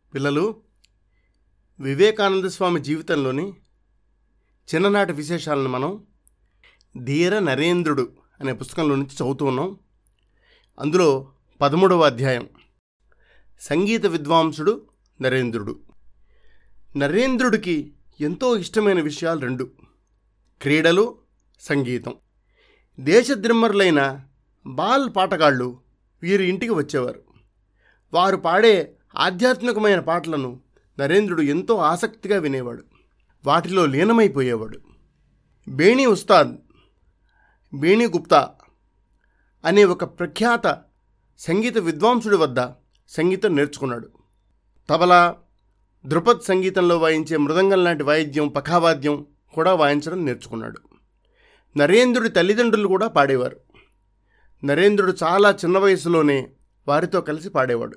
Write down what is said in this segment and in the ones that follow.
పిల్లలు వివేకానంద స్వామి జీవితంలోని చిన్ననాటి విశేషాలను మనం ధీర నరేంద్రుడు అనే పుస్తకంలో నుంచి చదువుతూ ఉన్నాం అందులో పదమూడవ అధ్యాయం సంగీత విద్వాంసుడు నరేంద్రుడు నరేంద్రుడికి ఎంతో ఇష్టమైన విషయాలు రెండు క్రీడలు సంగీతం దేశద్రిమ్మరులైన బాల్ పాటగాళ్ళు వీరి ఇంటికి వచ్చేవారు వారు పాడే ఆధ్యాత్మికమైన పాటలను నరేంద్రుడు ఎంతో ఆసక్తిగా వినేవాడు వాటిలో లీనమైపోయేవాడు బేణి ఉస్తాద్ బేణి గుప్తా అనే ఒక ప్రఖ్యాత సంగీత విద్వాంసుడి వద్ద సంగీతం నేర్చుకున్నాడు తబలా ధృపద్ సంగీతంలో వాయించే మృదంగం లాంటి వాయిద్యం పఖావాద్యం కూడా వాయించడం నేర్చుకున్నాడు నరేంద్రుడి తల్లిదండ్రులు కూడా పాడేవారు నరేంద్రుడు చాలా చిన్న వయసులోనే వారితో కలిసి పాడేవాడు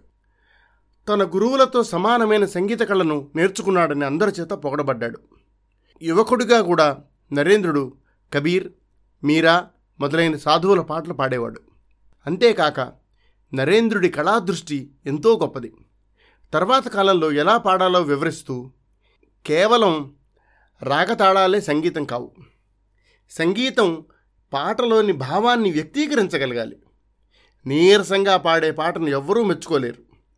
తన గురువులతో సమానమైన సంగీత కళను నేర్చుకున్నాడని అందరి చేత పొగడబడ్డాడు యువకుడిగా కూడా నరేంద్రుడు కబీర్ మీరా మొదలైన సాధువుల పాటలు పాడేవాడు అంతేకాక నరేంద్రుడి కళాదృష్టి ఎంతో గొప్పది తర్వాత కాలంలో ఎలా పాడాలో వివరిస్తూ కేవలం రాగతాళాలే సంగీతం కావు సంగీతం పాటలోని భావాన్ని వ్యక్తీకరించగలగాలి నీరసంగా పాడే పాటను ఎవ్వరూ మెచ్చుకోలేరు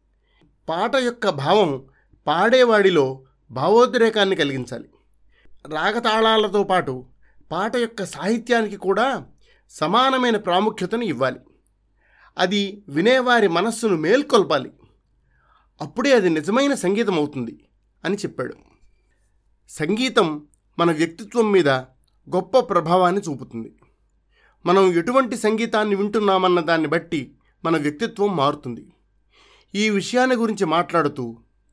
పాట యొక్క భావం పాడేవాడిలో భావోద్రేకాన్ని కలిగించాలి రాగతాళాలతో పాటు పాట యొక్క సాహిత్యానికి కూడా సమానమైన ప్రాముఖ్యతను ఇవ్వాలి అది వినేవారి మనస్సును మేల్కొల్పాలి అప్పుడే అది నిజమైన సంగీతం అవుతుంది అని చెప్పాడు సంగీతం మన వ్యక్తిత్వం మీద గొప్ప ప్రభావాన్ని చూపుతుంది మనం ఎటువంటి సంగీతాన్ని వింటున్నామన్న దాన్ని బట్టి మన వ్యక్తిత్వం మారుతుంది ఈ విషయాన్ని గురించి మాట్లాడుతూ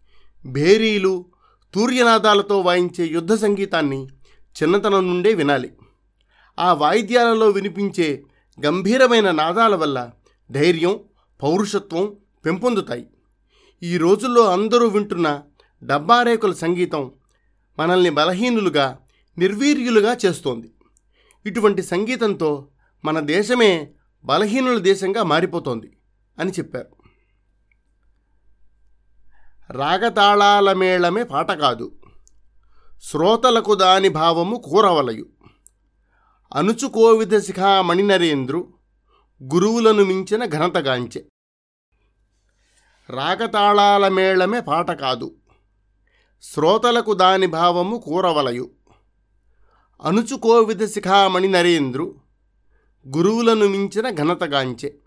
భేరీలు తూర్యనాదాలతో వాయించే యుద్ధ సంగీతాన్ని చిన్నతనం నుండే వినాలి ఆ వాయిద్యాలలో వినిపించే గంభీరమైన నాదాల వల్ల ధైర్యం పౌరుషత్వం పెంపొందుతాయి ఈ రోజుల్లో అందరూ వింటున్న డబ్బారేకుల సంగీతం మనల్ని బలహీనులుగా నిర్వీర్యులుగా చేస్తోంది ఇటువంటి సంగీతంతో మన దేశమే బలహీనుల దేశంగా మారిపోతోంది అని చెప్పారు రాగతాళాల మేళమే పాట కాదు శ్రోతలకు దాని భావము కూరవలయు అనుచుకోవిధ శిఖామణి నరేంద్రు గురువులను మించిన ఘనతగాంచె రాగతాళాల మేళమే పాట కాదు శ్రోతలకు దాని భావము కూరవలయు అనుచుకోవిధ శిఖామణి నరేంద్రు గురువులను మించిన ఘనతగాంచె